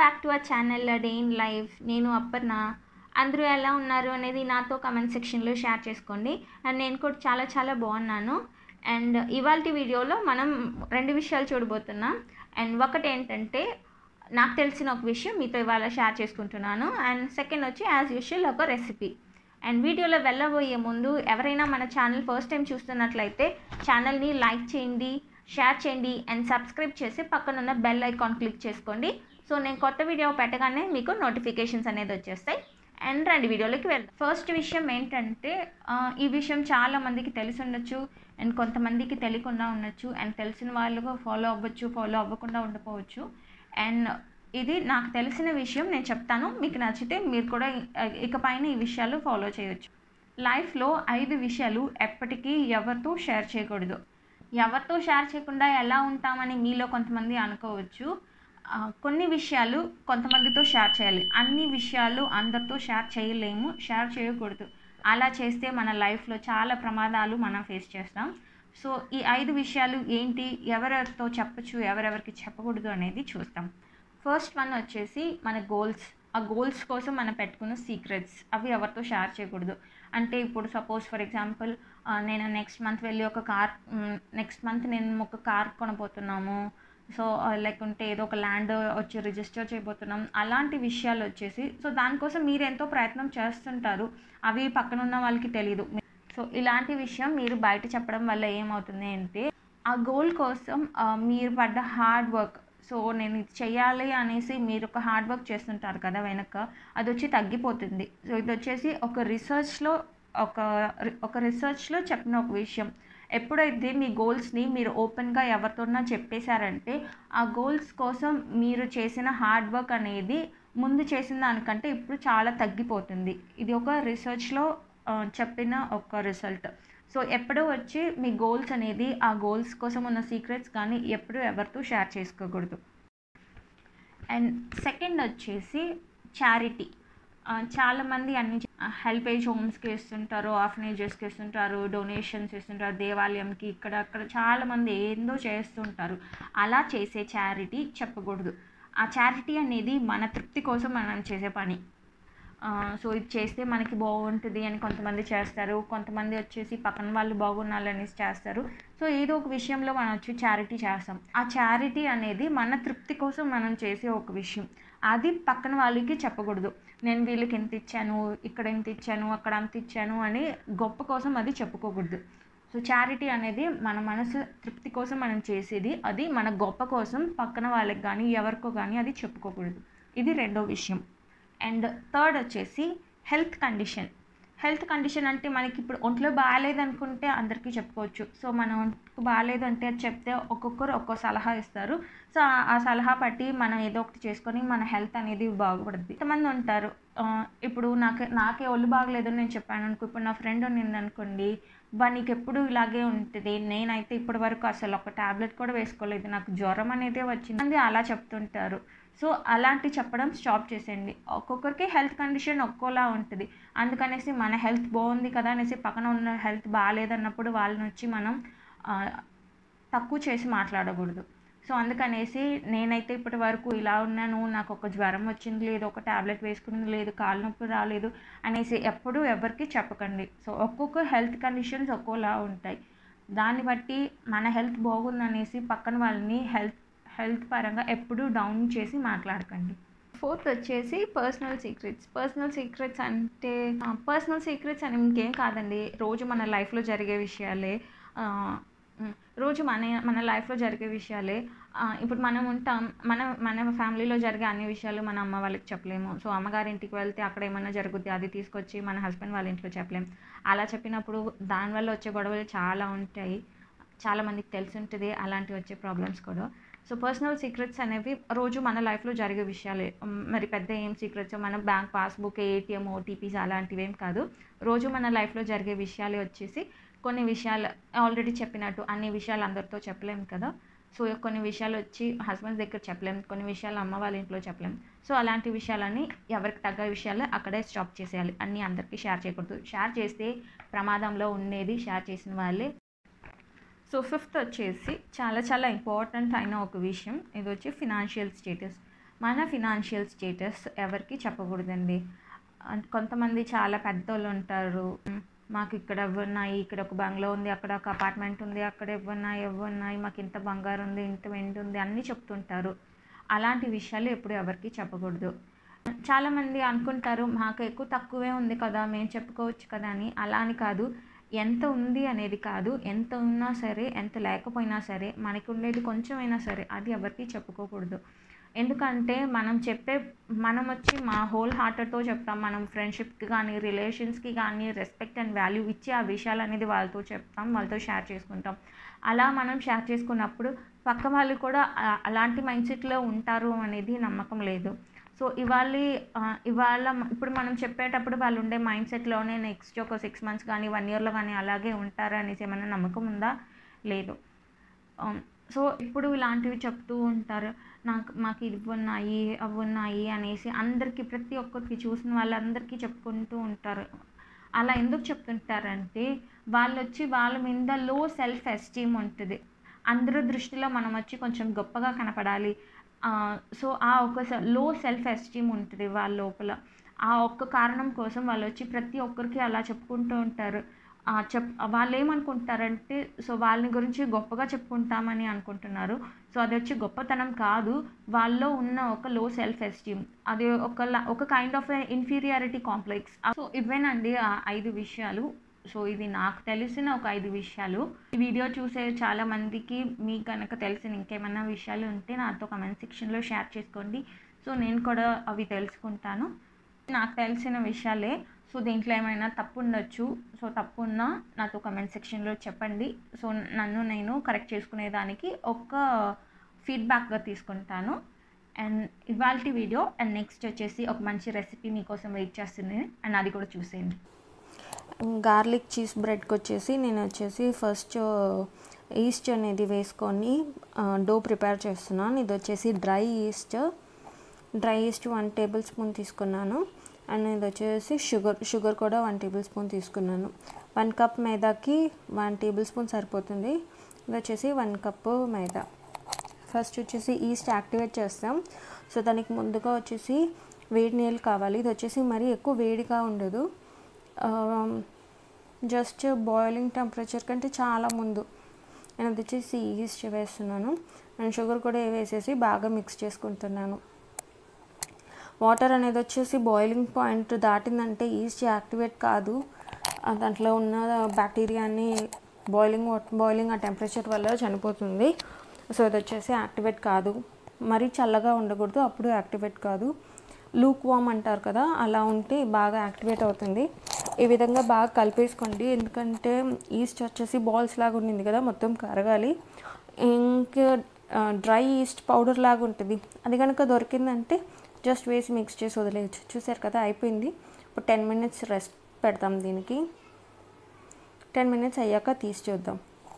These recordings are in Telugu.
Back to our channel day in life నేను అప్పర్ణ అందరూ ఎలా ఉన్నారు అనేది నాతో కమెంట్ సెక్షన్లో షేర్ చేసుకోండి అండ్ నేను కూడా చాలా చాలా బాగున్నాను అండ్ ఇవాళ వీడియోలో మనం రెండు విషయాలు చూడబోతున్నాం అండ్ ఒకటి ఏంటంటే నాకు తెలిసిన ఒక విషయం మీతో ఇవాళ షేర్ చేసుకుంటున్నాను అండ్ సెకండ్ వచ్చి యాజ్ యూజువల్ ఒక రెసిపీ అండ్ వీడియోలో వెళ్ళబోయే ముందు ఎవరైనా మన ఛానల్ ఫస్ట్ టైం చూస్తున్నట్లయితే ఛానల్ని లైక్ చేయండి షేర్ చేయండి అండ్ సబ్స్క్రైబ్ చేసి పక్కన ఉన్న బెల్ ఐకాన్ క్లిక్ చేసుకోండి సో నేను కొత్త వీడియో పెట్టగానే మీకు నోటిఫికేషన్స్ అనేది వచ్చేస్తాయి అండ్ రెండు వీడియోలోకి వెళ్దాం ఫస్ట్ విషయం ఏంటంటే ఆ, ఈ విషయం చాలా మందికి తెలిసి ఉండొచ్చు అండ్ కొంతమందికి తెలియకుండా ఉండొచ్చు అండ్ తెలిసిన వాళ్ళు ఫాలో అవ్వచ్చు ఫాలో అవ్వకుండా ఉండకపోవచ్చు అండ్ ఇది నాకు తెలిసిన విషయం నేను చెప్తాను మీకు నచ్చితే మీరు కూడా ఇ- ఇకపైన ఈ విషయాలు ఫాలో చేయొచ్చు లైఫ్లో ఐదు విషయాలు ఎప్పటికీ ఎవరితో షేర్ చేయకూడదు ఎవరితో షేర్ చేయకుండా ఎలా ఉంటామని మీలో కొంతమంది అనుకోవచ్చు ఆ, కొన్ని విషయాలు కొంతమందితో షేర్ చేయాలి అన్ని విషయాలు అందరితో షేర్ చేయలేము షేర్ చేయకూడదు అలా చేస్తే మన లైఫ్లో చాలా ప్రమాదాలు మనం ఫేస్ చేస్తాం సో ఈ ఐదు విషయాలు ఏంటి ఎవరెవరితో చెప్పచ్చు ఎవరెవరికి చెప్పకూడదు అనేది చూస్తాం ఫస్ట్ వన్ వచ్చేసి మన గోల్స్ ఆ గోల్స్ కోసం మనం పెట్టుకున్న సీక్రెట్స్ అవి ఎవరితో షేర్ చేయకూడదు అంటే ఇప్పుడు సపోజ్ ఫర్ ఎగ్జాంపుల్ నేను నెక్స్ట్ మంత్ వెళ్ళి ఒక కార్ నెక్స్ట్ మంత్ నేను ఒక కార్ కొనబోతున్నాము సో లేకుంటే ఏదో ఒక ల్యాండ్ వచ్చి రిజిస్టర్ చేయబోతున్నాం అలాంటి విషయాలు వచ్చేసి సో దానికోసం మీరు ఎంతో ప్రయత్నం చేస్తుంటారు అవి పక్కన ఉన్న వాళ్ళకి తెలియదు సో ఇలాంటి విషయం మీరు బయట చెప్పడం వల్ల ఏమవుతుంది అంటే ఆ గోల్ కోసం ఆ, మీరు పడ్డ హార్డ్ వర్క్ సో నేను ఇది చేయాలి అనేసి మీరు ఒక హార్డ్ వర్క్ చేస్తుంటారు కదా వెనక అది వచ్చి తగ్గిపోతుంది సో ఇది వచ్చేసి ఒక రీసెర్చ్లో ఒక ఒక రీసెర్చ్లో చెప్పిన ఒక విషయం ఎప్పుడైతే మీ గోల్స్ని మీరు ఓపెన్గా ఎవరితోన్నా చెప్పేశారంటే ఆ గోల్స్ కోసం మీరు చేసిన హార్డ్ వర్క్ అనేది ముందు చేసిన దానికంటే ఇప్పుడు చాలా తగ్గిపోతుంది ఇది ఒక రీసెర్చ్లో ఆ, చెప్పిన ఒక రిజల్ట్ సో ఎప్పుడూ వచ్చి మీ గోల్స్ అనేది ఆ గోల్స్ కోసం ఉన్న సీక్రెట్స్ కానీ ఎప్పుడు ఎవరితో షేర్ చేసుకోకూడదు అండ్ సెకండ్ వచ్చేసి చారిటీ చాలామంది అన్ని హెల్ప్ ఏజ్ హోమ్స్కి ఇస్తుంటారు ఆర్ఫనేజెస్కి ఇస్తుంటారు డొనేషన్స్ ఇస్తుంటారు దేవాలయంకి ఇక్కడ అక్కడ చాలామంది ఏందో చేస్తుంటారు అలా చేసే చారిటీ చెప్పకూడదు ఆ చారిటీ అనేది మన తృప్తి కోసం మనం చేసే పని సో ఇది చేస్తే మనకి బాగుంటుంది అని కొంతమంది చేస్తారు కొంతమంది వచ్చేసి పక్కన వాళ్ళు బాగుండాలనేసి చేస్తారు సో ఏదో ఒక విషయంలో మనం వచ్చి చారిటీ చేస్తాం ఆ చారిటీ అనేది మన తృప్తి కోసం మనం చేసే ఒక విషయం అది పక్కన వాళ్ళకి చెప్పకూడదు నేను వీళ్ళకి ఎంత ఇచ్చాను ఇక్కడ ఎంత ఇచ్చాను అక్కడ అంత ఇచ్చాను అని గొప్ప కోసం అది చెప్పుకోకూడదు సో చారిటీ అనేది మన మనసు తృప్తి కోసం మనం చేసేది అది మన గొప్ప కోసం పక్కన వాళ్ళకి కానీ ఎవరికో కానీ అది చెప్పుకోకూడదు ఇది రెండో విషయం అండ్ థర్డ్ వచ్చేసి హెల్త్ కండిషన్ హెల్త్ కండిషన్ అంటే మనకి ఇప్పుడు ఒంట్లో బాగాలేదు అనుకుంటే అందరికీ చెప్పుకోవచ్చు సో మన ఒంటికి బాగాలేదు అంటే అది చెప్తే ఒక్కొక్కరు ఒక్కో సలహా ఇస్తారు సో ఆ- ఆ సలహా బట్టి మనం ఏదో ఒకటి చేసుకొని మన హెల్త్ అనేది బాగుపడుద్ది కొంతమంది ఉంటారు ఆ, ఇప్పుడు నాకు నాకే ఒళ్ళు బాగలేదు అని నేను చెప్పాను అనుకో ఇప్పుడు నా ఫ్రెండ్ ఉన్నింది అనుకోండి బా నీకు ఎప్పుడు ఇలాగే ఉంటుంది నేనైతే ఇప్పటి వరకు అసలు ఒక టాబ్లెట్ కూడా వేసుకోలేదు నాకు జ్వరం అనేది వచ్చింది అని అలా చెప్తుంటారు సో అలాంటి చెప్పడం స్టాప్ చేసేయండి ఒక్కొక్కరికి హెల్త్ కండిషన్ ఒక్కోలా ఉంటుంది అందుకనేసి మన హెల్త్ బాగుంది కదా అనేసి పక్కన ఉన్న హెల్త్ బాగాలేదన్నప్పుడు వాళ్ళని వచ్చి మనం ఆ, తక్కువ చేసి మాట్లాడకూడదు సో అందుకనేసి నేనైతే ఇప్పటి వరకు ఇలా ఉన్నాను నాకు ఒక జ్వరం వచ్చింది లేదు ఒక టాబ్లెట్ వేసుకున్నది లేదు కాలు నొప్పి రాలేదు అనేసి ఎప్పుడూ ఎవరికి చెప్పకండి సో ఒక్కొక్క హెల్త్ కండిషన్స్ ఒక్కోలా ఉంటాయి దాన్ని బట్టి మన హెల్త్ బాగుందనేసి పక్కన వాళ్ళని హెల్త్ హెల్త్ పరంగా ఎప్పుడూ డౌన్ చేసి మాట్లాడకండి ఫోర్త్ వచ్చేసి పర్సనల్ సీక్రెట్స్ పర్సనల్ సీక్రెట్స్ అంటే పర్సనల్ సీక్రెట్స్ అని ఇంకేం కాదండి రోజు మన లైఫ్లో జరిగే విషయాలే ఆ, ఉమ్, రోజు మన మన లైఫ్లో జరిగే విషయాలే ఆ, ఇప్పుడు మనం ఉంటాం మన మన ఫ్యామిలీలో జరిగే అన్ని విషయాలు మన అమ్మ వాళ్ళకి చెప్పలేము సో అమ్మగారింటికి వెళ్తే అక్కడ ఏమన్నా జరుగుద్ది అది తీసుకొచ్చి మన హస్బెండ్ వాళ్ళ ఇంట్లో చెప్పలేము అలా చెప్పినప్పుడు దానివల్ల వచ్చే గొడవలు చాలా ఉంటాయి చాలా మందికి తెలిసి ఉంటుంది అలాంటి వచ్చే ప్రాబ్లమ్స్ కూడా సో పర్సనల్ సీక్రెట్స్ అనేవి రోజు మన లైఫ్లో జరిగే విషయాలే మ్, మరి పెద్ద ఏం సీక్రెట్స్ మన బ్యాంక్ పాస్బుక్ ఏటీఎం ఓటీపీస్ అలాంటివి ఏం కాదు రోజు మన లైఫ్లో జరిగే విషయాలే వచ్చేసి కొన్ని విషయాలు ఆల్రెడీ చెప్పినట్టు అన్ని విషయాలు అందరితో చెప్పలేము కదా సో కొన్ని విషయాలు వచ్చి హస్బెండ్ దగ్గర చెప్పలేం కొన్ని విషయాలు అమ్మ వాళ్ళ ఇంట్లో చెప్పలేం సో అలాంటి విషయాలన్నీ ఎవరికి తగ్గ విషయాలు అక్కడే స్టాప్ చేసేయాలి అన్నీ అందరికీ షేర్ చేయకూడదు షేర్ చేస్తే ప్రమాదంలో ఉండేది షేర్ చేసిన వాళ్ళే సో ఫిఫ్త్ వచ్చేసి చాలా చాలా ఇంపార్టెంట్ అయిన ఒక విషయం ఇది వచ్చి ఫినాన్షియల్ స్టేటస్ మన ఫినాన్షియల్ స్టేటస్ ఎవరికి చెప్పకూడదండి అండ్ కొంతమంది చాలా పెద్దోళ్ళు ఉంటారు "మ్, మాకు ఇక్కడ ఇవ్వన్నాయి ఇక్కడ ఒక బంగ్లా ఉంది అక్కడ ఒక అపార్ట్మెంట్ ఉంది అక్కడ ఇవ్వన్నాయి ఇవ్వన్నాయి మాకు ఇంత బంగారం ఉంది ఇంత వెండి ఉంది అన్నీ చెప్తుంటారు అలాంటి విషయాలు ఎప్పుడు ఎవరికి చెప్పకూడదు చాలామంది అనుకుంటారు మాకు ఎక్కువ తక్కువే ఉంది కదా మేము చెప్పుకోవచ్చు కదా అని అలా అని కాదు ఎంత ఉంది అనేది కాదు ఎంత ఉన్నా సరే ఎంత లేకపోయినా సరే మనకు ఉండేది కొంచెమైనా సరే అది ఎవరికి చెప్పుకోకూడదు ఎందుకంటే మనం చెప్పే మనం వచ్చి మా హోల్ హార్టెడ్తో చెప్తాం మనం ఫ్రెండ్షిప్కి కానీ రిలేషన్స్కి కానీ రెస్పెక్ట్ అండ్ వాల్యూ ఇచ్చి ఆ విషయాలు అనేది వాళ్ళతో చెప్తాం వాళ్ళతో షేర్ చేసుకుంటాం అలా మనం షేర్ చేసుకున్నప్పుడు పక్క వాళ్ళు కూడా ఆ- అలాంటి మైండ్ సెట్లో ఉంటారు అనేది నమ్మకం లేదు సో ఇవాళ ఆ, ఇవాళ మ- ఇప్పుడు మనం చెప్పేటప్పుడు వాళ్ళు ఉండే మైండ్ సెట్లోనే నెక్స్ట్ ఒక సిక్స్ మంత్స్ కానీ వన్ ఇయర్లో కానీ అలాగే ఉంటారు అనేసి ఏమైనా నమ్మకం ఉందా లేదు సో ఇప్పుడు ఇలాంటివి చెప్తూ ఉంటారు నాకు మాకు ఇవి ఉన్నాయి అవి ఉన్నాయి అనేసి అందరికీ ప్రతి ఒక్కరికి చూసిన వాళ్ళందరికీ చెప్పుకుంటూ ఉంటారు అలా ఎందుకు చెప్తుంటారంటే వాళ్ళు వచ్చి వాళ్ళ మీద లో సెల్ఫ్ ఎస్టీమ్ ఉంటుంది అందరి దృష్టిలో మనం వచ్చి కొంచెం గొప్పగా కనపడాలి సో ఆ ఒక లో సెల్ఫ్ ఎస్టీమ్ ఉంటుంది వాళ్ళ లోపల ఆ ఒక్క కారణం కోసం వాళ్ళు వచ్చి ప్రతి ఒక్కరికి అలా చెప్పుకుంటూ ఉంటారు ఆ చెప్ వాళ్ళు ఏమనుకుంటారంటే సో వాళ్ళని గురించి గొప్పగా చెప్పుకుంటామని అనుకుంటున్నారు సో అది వచ్చి గొప్పతనం కాదు వాళ్ళలో ఉన్న ఒక లో సెల్ఫ్ ఎస్టీమ్ అది ఒక ల- ఒక kind of inferiority complex so ఇవేనండి ఆ ఐదు విషయాలు సో ఇది నాకు తెలిసిన ఒక ఐదు విషయాలు ఈ వీడియో చూసే చాలా మందికి మీకు కనుక తెలిసిన ఇంకేమైనా విషయాలు ఉంటే నాతో కమెంట్ సెక్షన్లో షేర్ చేసుకోండి సో నేను కూడా అవి తెలుసుకుంటాను నాకు తెలిసిన విషయాలే సో దీంట్లో ఏమైనా తప్పు ఉండొచ్చు సో తప్పు ఉన్నా నాతో కమెంట్ సెక్షన్లో చెప్పండి సో నన్ను నేను కరెక్ట్ చేసుకునేదానికి ఒక ఫీడ్బ్యాక్గా తీసుకుంటాను అండ్ ఇవాళ వీడియో అండ్ నెక్స్ట్ వచ్చేసి ఒక మంచి రెసిపీ మీకోసం వెయిట్ చేస్తుంది అండ్ అది కూడా చూసేయండి గార్లిక్ చీజ్ బ్రెడ్కి వచ్చేసి నేను వచ్చేసి ఫస్ట్ ఈస్ట్ అనేది వేసుకొని డో ప్రిపేర్ చేస్తున్నాను ఇది వచ్చేసి dry yeast dry yeast one tablespoon తీసుకున్నాను అండ్ ఇది వచ్చేసి షుగర్ షుగర్ కూడా వన్ టేబుల్ స్పూన్ తీసుకున్నాను వన్ కప్ మైదాకి వన్ టేబుల్ స్పూన్ సరిపోతుంది ఇది వచ్చేసి వన్ కప్ మైదా ఫస్ట్ వచ్చేసి ఈస్ట్ యాక్టివేట్ చేస్తాం సో దానికి ముందుగా వచ్చేసి వేడి నీళ్ళు కావాలి ఇది వచ్చేసి మరీ ఎక్కువ వేడిగా ఉండదు జస్ట్ బాయిలింగ్ టెంపరేచర్ కంటే చాలా ముందు నేను అది వచ్చేసి ఈస్ట్ వేస్తున్నాను అండ్ షుగర్ కూడా వేసేసి బాగా మిక్స్ చేసుకుంటున్నాను వాటర్ అనేది వచ్చేసి బాయిలింగ్ పాయింట్ దాటిందంటే ఈస్ట్ యాక్టివేట్ కాదు ఆ దాంట్లో ఉన్న బ్యాక్టీరియాని బాయిలింగ్ బాయిలింగ్ ఆ టెంపరేచర్ వల్ల చనిపోతుంది సో ఇది వచ్చేసి యాక్టివేట్ కాదు మరీ చల్లగా ఉండకూడదు అప్పుడు యాక్టివేట్ కాదు లూక్ వామ్ అంటారు కదా అలా ఉంటే బాగా యాక్టివేట్ అవుతుంది ఈ విధంగా బాగా కలిపేసుకోండి ఎందుకంటే ఈస్ట్ వచ్చేసి బాల్స్ లాగా ఉండింది కదా మొత్తం కరగాలి ఇంకా డ్రై ఈస్ట్ పౌడర్ లాగా ఉంటుంది అది కనుక దొరికిందంటే జస్ట్ వేసి మిక్స్ చేసి వదిలేయచ్చు చూసారు కదా అయిపోయింది ఇప్పుడు టెన్ మినిట్స్ రెస్ట్ పెడతాం దీనికి టెన్ మినిట్స్ అయ్యాక తీసి చూద్దాం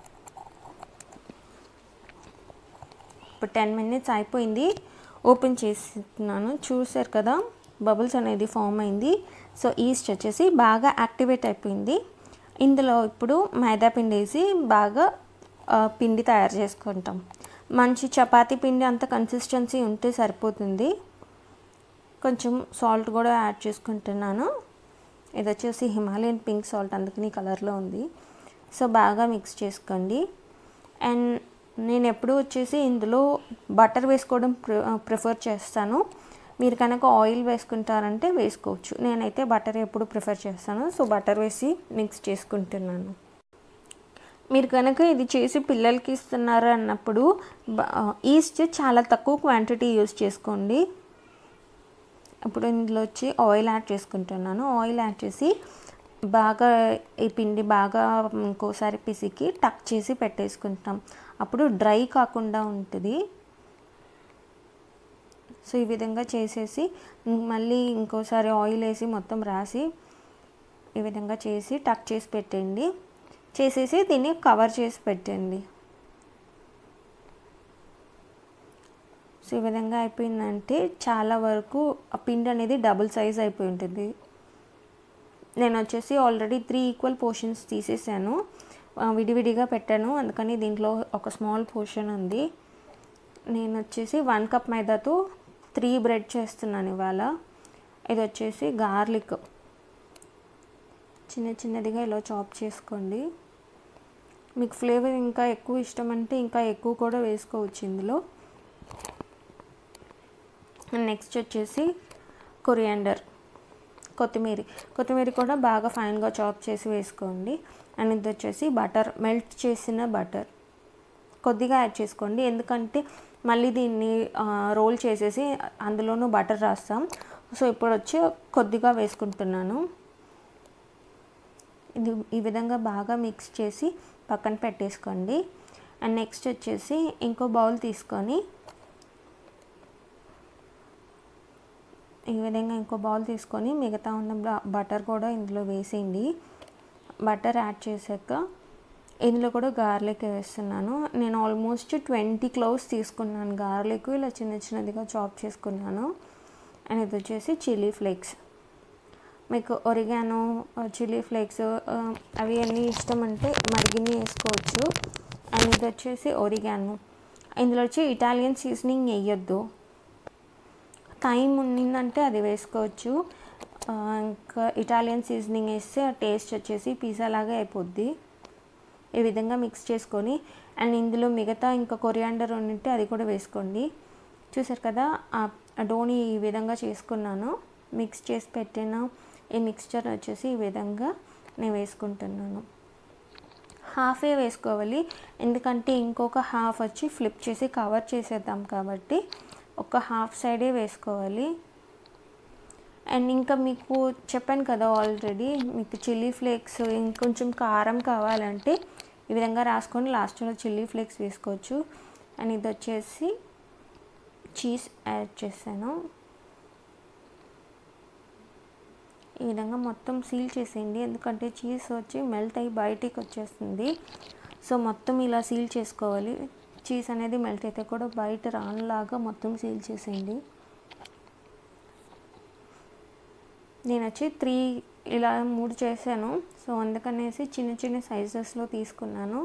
ఇప్పుడు టెన్ మినిట్స్ అయిపోయింది ఓపెన్ చేస్తున్నాను చూసారు కదా బబుల్స్ అనేది ఫామ్ అయింది సో ఈస్ట్ వచ్చేసి బాగా యాక్టివేట్ అయిపోయింది ఇందులో ఇప్పుడు మైదా పిండి వేసి బాగా ఆ, పిండి తయారు చేసుకుంటాం మంచి చపాతీ పిండి అంత కన్సిస్టెన్సీ ఉంటే సరిపోతుంది కొంచెం సాల్ట్ కూడా యాడ్ చేసుకుంటున్నాను ఇది వచ్చేసి హిమాలయన్ పింక్ సాల్ట్ అందుకని కలర్లో ఉంది సో బాగా మిక్స్ చేసుకోండి అండ్ నేను ఎప్పుడు వచ్చేసి ఇందులో బటర్ వేసుకోవడం ప్రిఫర్ చేస్తాను మీరు కనుక ఆయిల్ వేసుకుంటారంటే వేసుకోవచ్చు నేనైతే బటర్ ఎప్పుడు ప్రిఫర్ చేస్తాను సో బటర్ వేసి మిక్స్ చేసుకుంటున్నాను మీరు కనుక ఇది చేసి పిల్లలకి ఇస్తున్నారు అన్నప్పుడు బ- ఈస్ట్ చాలా తక్కువ క్వాంటిటీ యూస్ చేసుకోండి ఇప్పుడు ఇందులో వచ్చి ఆయిల్ యాడ్ చేసుకుంటున్నాను ఆయిల్ యాడ్ చేసి బాగా ఈ పిండి బాగా ఇంకోసారి పిసికి టక్ చేసి పెట్టేసుకుంటాం అప్పుడు డ్రై కాకుండా ఉంటుంది సో ఈ విధంగా చేసేసి మళ్ళీ ఇంకోసారి ఆయిల్ వేసి మొత్తం రాసి ఈ విధంగా చేసి టక్ చేసి పెట్టండి చేసేసి దీన్ని కవర్ చేసి పెట్టండి సో ఈ విధంగా అయిపోయిందంటే చాలా వరకు ఆ పిండి అనేది డబుల్ సైజ్ అయిపోయి ఉంటుంది నేను వచ్చేసి ఆల్రెడీ త్రీ ఈక్వల్ పోర్షన్స్ తీసేసాను ఆ, విడివిడిగా పెట్టాను అందుకని దీంట్లో ఒక స్మాల్ పోర్షన్ ఉంది నేను వచ్చేసి వన్ కప్ మైదాతో త్రీ బ్రెడ్ చేస్తున్నాను ఇవాళ ఇది వచ్చేసి గార్లిక్ చిన్న చిన్నదిగా ఇలా చాప్ చేసుకోండి మీకు ఫ్లేవర్ ఇంకా ఎక్కువ ఇష్టం అంటే ఇంకా ఎక్కువ కూడా వేసుకోవచ్చు ఇందులో నెక్స్ట్ వచ్చేసి కొరియాండర్ కొత్తిమీర కొత్తిమీర కూడా బాగా ఫైన్గా చాప్ చేసి వేసుకోండి అండ్ ఇది వచ్చేసి బటర్ మెల్ట్ చేసిన బటర్ కొద్దిగా యాడ్ చేసుకోండి ఎందుకంటే మళ్ళీ దీన్ని రోల్ చేసేసి అందులోనూ బటర్ రాస్తాం సో ఇప్పుడు వచ్చి కొద్దిగా వేసుకుంటున్నాను ఇది ఈ విధంగా బాగా మిక్స్ చేసి పక్కన పెట్టేసుకోండి అండ్ నెక్స్ట్ వచ్చేసి ఇంకో బౌల్ తీసుకొని ఈ విధంగా ఇంకో బౌల్ తీసుకొని మిగతా ఉన్న బటర్ కూడా ఇందులో వేసేయండి బటర్ యాడ్ చేశాక ఇందులో కూడా గార్లిక్ వేస్తున్నాను నేను ఆల్మోస్ట్ ట్వంటీ క్లోవ్స్ తీసుకున్నాను గార్లిక్ ఇలా చిన్న చిన్నదిగా చాప్ చేసుకున్నాను అండ్ ఇది వచ్చేసి చిల్లీ ఫ్లేక్స్ మీకు ఒరిగానో చిల్లీ ఫ్లేక్స్ అవి అన్నీ ఇష్టం అంటే మరిగిన్ని వేసుకోవచ్చు అండ్ ఇది వచ్చేసి ఒరిగానో ఇందులో వచ్చి ఇటాలియన్ సీజనింగ్ వేయొద్దు టైం ఉన్నిందంటే అది వేసుకోవచ్చు ఇంకా ఇటాలియన్ సీజనింగ్ వేస్తే ఆ టేస్ట్ వచ్చేసి పిజ్జా లాగా అయిపోద్ది ఈ విధంగా మిక్స్ చేసుకొని అండ్ ఇందులో మిగతా ఇంకా కొరియాండర్ ఉంటే అది కూడా వేసుకోండి చూసారు కదా ఆ డోని ఈ విధంగా చేసుకున్నాను మిక్స్ చేసి పెట్టిన ఈ మిక్స్చర్ వచ్చేసి ఈ విధంగా నేను వేసుకుంటున్నాను హాఫే వేసుకోవాలి ఎందుకంటే ఇంకొక హాఫ్ వచ్చి ఫ్లిప్ చేసి కవర్ చేసేద్దాం కాబట్టి ఒక హాఫ్ సైడే వేసుకోవాలి అండ్ ఇంకా మీకు చెప్పాను కదా ఆల్రెడీ మీకు చిల్లీ ఫ్లేక్స్ ఇంకొంచెం కారం కావాలంటే ఈ విధంగా రాసుకొని లాస్ట్లో చిల్లీ ఫ్లేక్స్ వేసుకోవచ్చు అండ్ ఇది వచ్చేసి చీజ్ యాడ్ చేశాను ఈ విధంగా మొత్తం సీల్ చేసేయండి ఎందుకంటే చీజ్ వచ్చి మెల్ట్ అయ్యి బయటికి వచ్చేస్తుంది సో మొత్తం ఇలా సీల్ చేసుకోవాలి చీజ్ అనేది మెల్ట్ అయితే కూడా బయట రానులాగా మొత్తం సీల్ చేసేయండి నేను వచ్చి త్రీ ఇలా మూడు చేశాను సో అందుకనేసి చిన్న చిన్న సైజెస్లో తీసుకున్నాను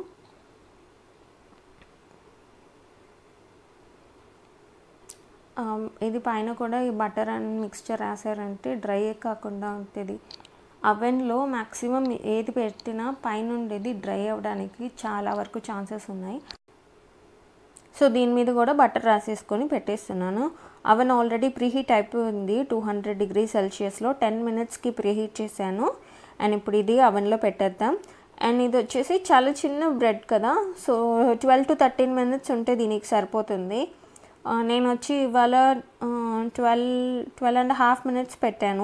ఇది పైన కూడా ఈ బటర్ అండ్ మిక్స్చర్ రాసారంటే డ్రై కాకుండా ఉంటుంది అవెన్లో మ్యాక్సిమం ఏది పెట్టినా పైన ఉండేది డ్రై అవ్వడానికి చాలా వరకు ఛాన్సెస్ ఉన్నాయి సో దీని మీద కూడా బటర్ రాసేసుకొని పెట్టేస్తున్నాను అవెన్ ఆల్రెడీ ప్రీహీట్ అయిపోయింది టూ హండ్రెడ్ డిగ్రీ సెల్సియస్లో టెన్ మినిట్స్కి ప్రీహీట్ చేశాను అండ్ ఇప్పుడు ఇది అవెన్లో పెట్టేద్దాం అండ్ ఇది వచ్చేసి చాలా చిన్న బ్రెడ్ కదా so twelve to thirteen minutes ఉంటే దీనికి సరిపోతుంది నేను వచ్చి ఇవాళ twelve twelve and half minutes పెట్టాను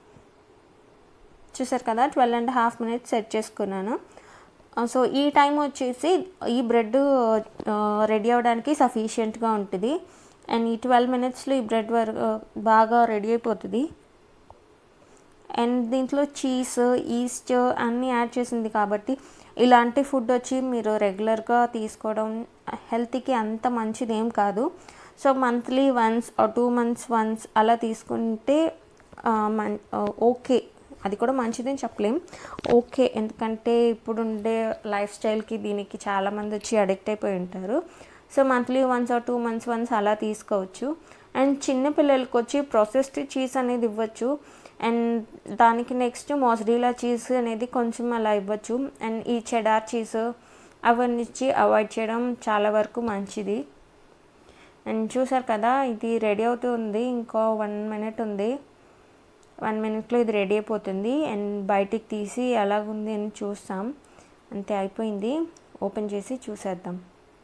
చూసారు కదా twelve and half minutes set చేసుకున్నాను సో ఈ టైం వచ్చేసి ఈ బ్రెడ్ రెడీ అవ్వడానికి సఫిషియెంట్గా ఉంటుంది అండ్ ఈ ట్వెల్వ్ మినిట్స్లో ఈ బ్రెడ్ వరకు బాగా రెడీ అయిపోతుంది అండ్ దీంట్లో చీజ్ ఈస్ట్ అన్నీ యాడ్ చేసింది కాబట్టి ఇలాంటి ఫుడ్ వచ్చి మీరు రెగ్యులర్గా తీసుకోవడం హెల్త్కి అంత మంచిది ఏం కాదు so monthly once two months once అలా తీసుకుంటే మన్ ఓకే అది కూడా మంచిదని చెప్పలేం ఓకే ఎందుకంటే ఇప్పుడు ఉండే లైఫ్ స్టైల్కి దీనికి చాలామంది వచ్చి అడిక్ట్ అయిపోయి ఉంటారు so monthly once or two months once అలా తీసుకోవచ్చు అండ్ చిన్న పిల్లలకి వచ్చి ప్రాసెస్డ్ చీజ్ అనేది ఇవ్వచ్చు అండ్ దానికి నెక్స్ట్ మోసడీలా చీజ్ అనేది కొంచెం అలా ఇవ్వచ్చు అండ్ ఈ చెడార్ చీజ్ అవన్నీ ఇచ్చి అవాయిడ్ చేయడం చాలా వరకు మంచిది అండ్ చూసారు కదా ఇది రెడీ అవుతుంది ఇంకో వన్ మినిట్ ఉంది వన్ మినిట్లో ఇది రెడీ అయిపోతుంది అండ్ బయటికి తీసి ఎలాగుంది అని చూస్తాం అంతే అయిపోయింది ఓపెన్ చేసి చూసేద్దాం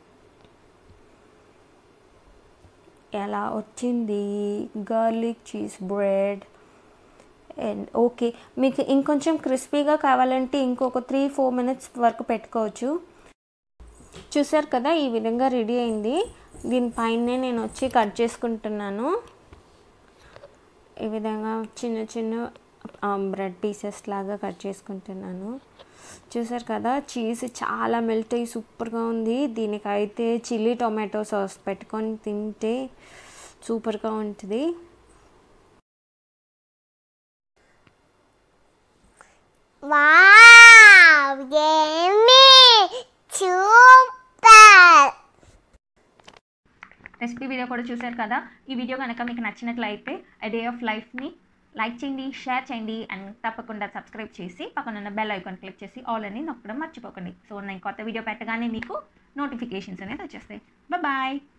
ఎలా వచ్చింది garlic cheese bread and okay మీకు ఇంకొంచెం క్రిస్పీగా కావాలంటే ఇంకొక త్రీ ఫోర్ మినిట్స్ వరకు పెట్టుకోవచ్చు చూసారు కదా ఈ విధంగా రెడీ అయింది దీనిపైనే నేను వచ్చి కట్ చేసుకుంటున్నాను ఈ విధంగా చిన్న చిన్న బ్రెడ్ పీసెస్ లాగా కట్ చేసుకుంటున్నాను చూసారు కదా చీజ్ చాలా మెల్ట్ అయ్యి సూపర్గా ఉంది దీనికైతే చిల్లీ టొమాటో సాస్ పెట్టుకొని తింటే సూపర్గా ఉంటుంది Wow, yummy! Super! Recipe video కూడా చూశారు కదా ఈ వీడియో కనుక మీకు నచ్చినట్లయితే a డే ఆఫ్ లైఫ్ని లైక్ చేయండి షేర్ చేయండి అండ్ తప్పకుండా సబ్స్క్రైబ్ చేసి పక్కన ఉన్న బెల్ ఐకాన్ క్లిక్ చేసి ఆల్ అని నొక్కడం మర్చిపోకండి సో నేను కొత్త వీడియో పెట్టగానే మీకు నోటిఫికేషన్స్ అనేది వచ్చేస్తాయి బాయ్